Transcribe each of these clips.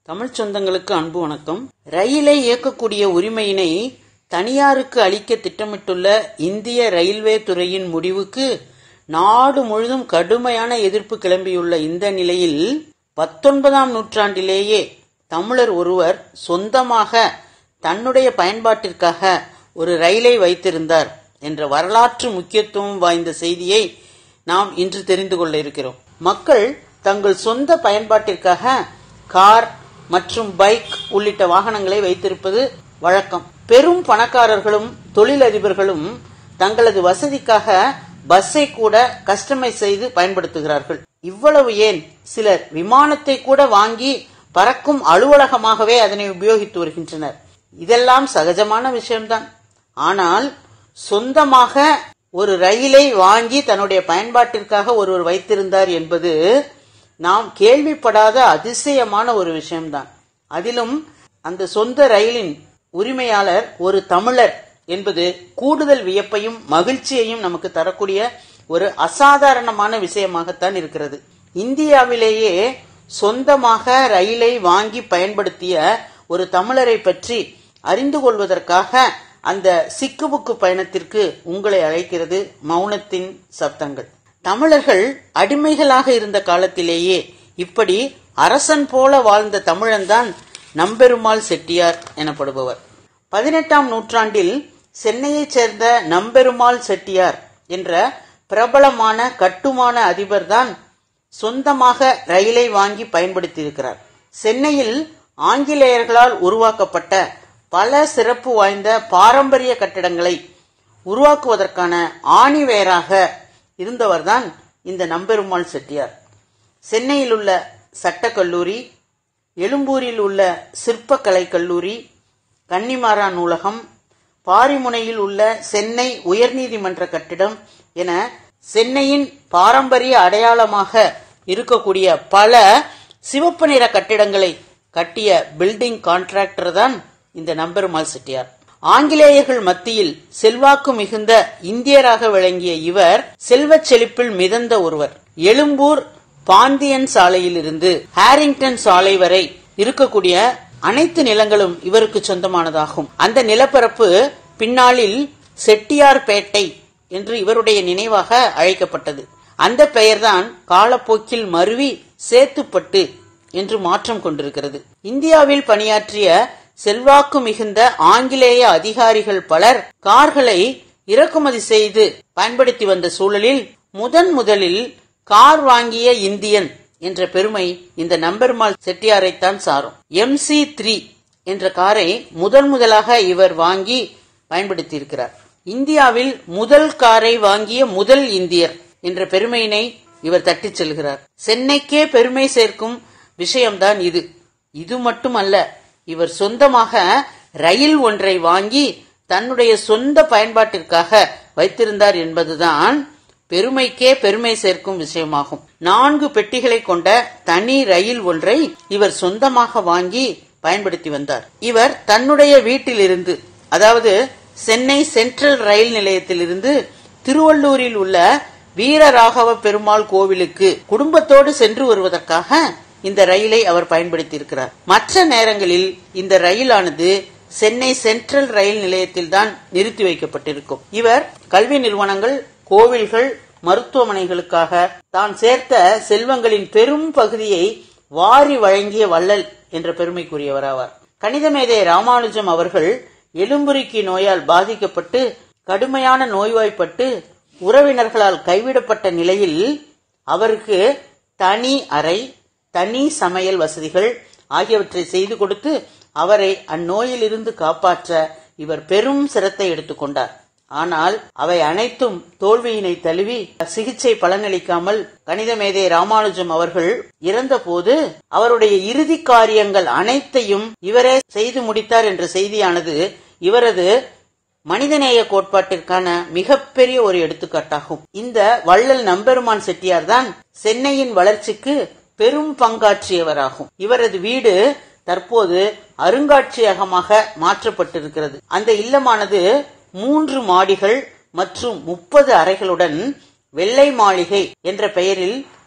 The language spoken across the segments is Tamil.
தமிழ்ச் சொந்தங்களுக்கு அன்பு வணக்கம் ரயிலை இயக்கக்கூடிய உரிமையினை தனியாருக்கு அளிக்க திட்டமிட்டுள்ள இந்திய ரயில்வே துறையின் முடிவுக்கு நாடு முழுதும் கடுமையான எதிர்ப்பு கிளம்பியுள்ள இந்த நிலையில் பத்தொன்பதாம் நூற்றாண்டிலேயே தமிழர் ஒருவர் சொந்தமாக தன்னுடைய பயன்பாட்டிற்காக ஒரு ரயிலை வைத்திருந்தார் என்ற வரலாற்று முக்கியத்துவம் வாய்ந்த செய்தியை நாம் இன்று தெரிந்து கொள்ள இருக்கிறோம் மக்கள் தங்கள் சொந்த பயன்பாட்டிற்காக கார் மற்றும் பைக் உள்ளிட்ட வாகனங்களை வைத்திருப்பது வழக்கம் பெரும் பணக்காரர்களும் தொழிலதிபர்களும் தங்களது வசதிக்காக பஸ்ஸை கூட கஸ்டமைஸ் செய்து பயன்படுத்துகிறார்கள் இவ்வளவு ஏன் சிலர் விமானத்தை கூட வாங்கி பறக்கும் அலுவலகமாகவே அதனை உபயோகித்து வருகின்றனர் இதெல்லாம் சகஜமான விஷயம்தான் ஆனால் சொந்தமாக ஒரு ரயிலை வாங்கி தன்னுடைய பயன்பாட்டிற்காக ஒருவர் வைத்திருந்தார் என்பது நாம் கேள்விப்படாத அதிசயமான ஒரு விஷயம்தான் அதிலும் அந்த சொந்த ரயிலின் உரிமையாளர் ஒரு தமிழர் என்பது கூடுதல் வியப்பையும் மகிழ்ச்சியையும் நமக்கு தரக்கூடிய ஒரு அசாதாரணமான விஷயமாகத்தான் இருக்கிறது இந்தியாவிலேயே சொந்தமாக ரயிலை வாங்கி பயன்படுத்திய ஒரு தமிழரை பற்றி அறிந்து கொள்வதற்காக அந்த சிக்குபுக்கு பயணத்திற்கு உங்களை அழைக்கிறது மௌனத்தின் சப்தங்கள் தமிழர்கள் அடிமைகளாக இருந்த காலத்திலேயே இப்படி அரசன் போல வாழ்ந்த தமிழன்தான் நம்பெருமாள் செட்டியார் எனப்படுபவர் பதினெட்டாம் நூற்றாண்டில் சென்னையைச் சேர்ந்த நம்பெருமாள் செட்டியார் என்ற பிரபலமான கட்டுமான அதிபர்தான் சொந்தமாக ரயிலை வாங்கி பயன்படுத்தியிருக்கிறார் சென்னையில் ஆங்கிலேயர்களால் உருவாக்கப்பட்ட பல சிறப்பு வாய்ந்த பாரம்பரிய கட்டிடங்களை உருவாக்குவதற்கான ஆணிவேராக இருந்தவர்தான் இந்த நம்பெருமாள் செட்டியார் சென்னையில் உள்ள சட்டக்கல்லூரி எழும்பூரில் உள்ள சிற்பக்கலை கல்லூரி கன்னிமாரா நூலகம் பாரிமுனையில் உள்ள சென்னை உயர்நீதிமன்ற கட்டிடம் என சென்னையின் பாரம்பரிய அடையாளமாக இருக்கக்கூடிய பல சிவப்பு நிற கட்டிடங்களை கட்டிய பில்டிங் கான்ட்ராக்டர் தான் இந்த நம்பெருமாள் செட்டியார் ஆங்கிலேயர்கள் மத்தியில் செல்வாக்கு மிகுந்த இந்தியராக விளங்கிய இவர் செல்வச் செழிப்பில் மிதந்த ஒருவர் எழும்பூர் பாந்தியன் சாலையில் இருந்து ஹாரிங்டன் சாலை வரை இருக்கக்கூடிய அனைத்து நிலங்களும் இவருக்கு சொந்தமானதாகும் அந்த நிலப்பரப்பு பின்னாளில் செட்டியார்பேட்டை என்று இவருடைய நினைவாக அழைக்கப்பட்டது அந்த பெயர்தான் காலப்போக்கில் மருவி சேத்துப்பட்டு என்று மாற்றம் கொண்டிருக்கிறது இந்தியாவில் பணியாற்றிய செல்வாக்கு மிகுந்த ஆங்கிலேய அதிகாரிகள் பலர் கார்களை இறக்குமதி செய்து பயன்படுத்தி வந்த சூழலில் முதன் முதலில் கார் வாங்கிய இந்தியன் என்ற பெருமை இந்த நம்பெருமாள் செட்டியாரைத்தான் சாரும் எம் சி த்ரீ என்ற காரை முதன் முதலாக இவர் வாங்கி பயன்படுத்தியிருக்கிறார் இந்தியாவில் முதல் காரை வாங்கிய முதல் இந்தியர் என்ற பெருமையினை இவர் தட்டிச் செல்கிறார் சென்னைக்கே பெருமை சேர்க்கும் விஷயம்தான் இது இது மட்டுமல்ல இவர் சொந்தமாக ரயில் ஒன்றை வாங்கி தன்னுடைய சொந்த பயன்பாட்டிற்காக வைத்திருந்தார் என்பதுதான் பெருமைக்கே பெருமை சேர்க்கும் விஷயமாகும் நான்கு பெட்டிகளை கொண்ட தனி ரயில் ஒன்றை இவர் சொந்தமாக வாங்கி பயன்படுத்தி வந்தார் இவர் தன்னுடைய வீட்டிலிருந்து அதாவது சென்னை சென்ட்ரல் ரயில் நிலையத்திலிருந்து திருவள்ளூரில் உள்ள வீரராகவ பெருமாள் கோவிலுக்கு குடும்பத்தோடு சென்று வருவதற்காக இந்த ரயிலை அவர் பயன்படுத்தியிருக்கிறார் மற்ற நேரங்களில் இந்த ரயிலானது சென்னை சென்ட்ரல் ரயில் நிலையத்தில் தான் நிறுத்தி வைக்கப்பட்டிருக்கும் இவர் கல்வி நிறுவனங்கள் கோவில்கள் மருத்துவமனைகளுக்காக தான் சேர்த்த செல்வங்களின் பெரும் பகுதியை வாரி வழங்கிய வள்ளல் என்ற பெருமைக்குரியவராவார் கணிதமேதை ராமானுஜம் அவர்கள் எலும்புருக்கி நோயால் பாதிக்கப்பட்டு கடுமையான நோய்வாய்ப்பட்டு உறவினர்களால் கைவிடப்பட்ட நிலையில் அவருக்கு தனி அறை தனி சமையல் வசதிகள் ஆகியவற்றை செய்து கொடுத்து அவரை அந்நோயிலிருந்து காப்பாற்ற இவர் பெரும் சிரத்தை எடுத்துக்கொண்டார் ஆனால் அவை அனைத்தும் தோல்வியினை தழுவி சிகிச்சை பலனளிக்காமல் கணித மேதை ராமானுஜம் அவர்கள் இறந்தபோது அவருடைய இறுதி காரியங்கள் அனைத்தையும் இவரே செய்து முடித்தார் என்ற செய்தியானது இவரது மனிதநேய கோட்பாட்டிற்கான மிகப்பெரிய ஒரு எடுத்துக்காட்டாகும் இந்த வள்ளல் நம்பெருமான் செட்டியார் தான் சென்னையின் வளர்ச்சிக்கு பெரும் பங்காற்றியவராகும் இவரது வீடு தற்போது அருங்காட்சியகமாக மாற்றப்பட்டிருக்கிறது அந்த இல்லமானது மூன்று மாடிகள் மற்றும் முப்பது அறைகளுடன் வெள்ளை மாளிகை என்ற பெயரில்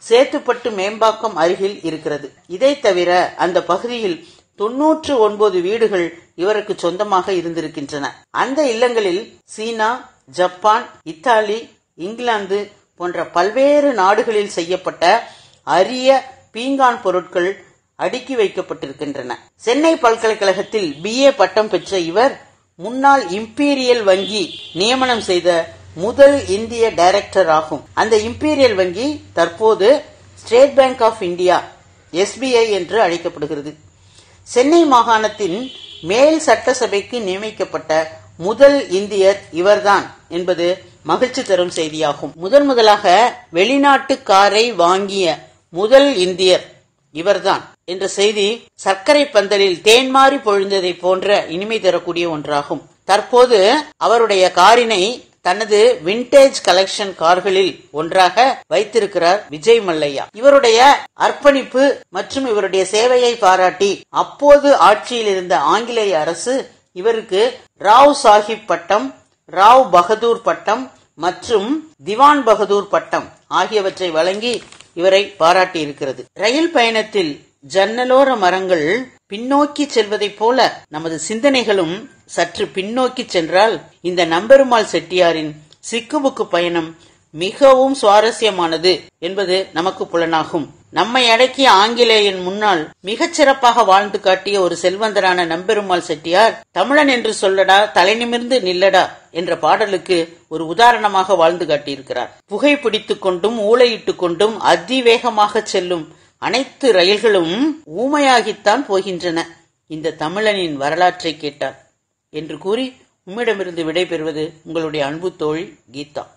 சேத்துப்பட்டு மேம்பாக்கம் அருகில் இருக்கிறது இதை தவிர அந்த பகுதியில் தொன்னூற்று ஒன்பது வீடுகள் இவருக்கு சொந்தமாக இருந்திருக்கின்றன அந்த இல்லங்களில் சீனா ஜப்பான் இத்தாலி இங்கிலாந்து போன்ற பல்வேறு நாடுகளில் செய்யப்பட்ட அரிய பீங்கான் பொருட்கள் அடுக்கி வைக்கப்பட்டிருக்கின்றன சென்னை பல்கலைக்கழகத்தில் பிஏ பட்டம் பெற்ற இவர் முன்னாள் இம்பீரியல் வங்கி நியமனம் செய்த முதல் இந்திய டைரக்டர் ஆகும் அந்த இம்பீரியல் வங்கி தற்போது State Bank of India SBI என்று அழைக்கப்படுகிறது சென்னை மாகாணத்தின் மேல் சட்டசபைக்கு நியமிக்கப்பட்ட முதல் இந்தியர் இவர்தான் என்பது மகிழ்ச்சி தரும் செய்தியாகும் முதன் முதலாக வெளிநாட்டு காரை வாங்கிய முதல் இந்தியர் இவர்தான் என்ற செய்தி சர்க்கரை பந்தலில் தேன்மாறி பொழிந்ததை போன்ற இனிமை தரக்கூடிய ஒன்றாகும் தற்போது அவருடைய காரினை தனது விண்டேஜ் கலெக்ஷன் கார்களில் ஒன்றாக வைத்திருக்கிறார் விஜய் மல்லையா இவருடைய அர்ப்பணிப்பு மற்றும் இவருடைய சேவையை பாராட்டி அப்போது ஆட்சியில் இருந்த ஆங்கிலேய அரசு இவருக்கு ராவ் சாஹிப் பட்டம் ராவ் பகதூர் பட்டம் மற்றும் திவான் பகதூர் பட்டம் ஆகியவற்றை வழங்கி இவரை பாராட்டி இருக்கிறது ரயில் பயணத்தில் ஜன்னலோர மரங்கள் பின்னோக்கி செல்வதைப் போல நமது சிந்தனைகளும் சற்று பின்னோக்கி சென்றால் இந்த நம்பெருமாள் செட்டியாரின் சிக்குபுக்கு பயணம் மிகவும் சுவாரஸ்யமானது என்பது நமக்கு புலனாகும் நம்மை அடக்கிய ஆங்கிலேயன் முன்னால் மிகச் சிறப்பாக வாழ்ந்து காட்டிய ஒரு செல்வந்தரான நம்பெருமாள் செட்டியார் தமிழன் என்று சொல்லடா தலைநிமிர்ந்து நில்லடா என்ற பாடலுக்கு ஒரு உதாரணமாக வாழ்ந்து காட்டியிருக்கிறார் புகை பிடித்துக் கொண்டும் ஊளையிட்டுக் கொண்டும் அதிவேகமாக செல்லும் அனைத்து ரயில்களும் ஊமையாகித்தான் போகின்றன இந்த தமிழனின் வரலாற்றை கேட்டார் என்று கூறி உம்மிடமிருந்து விடைபெறுவது உங்களுடைய அன்பு தோழி கீதா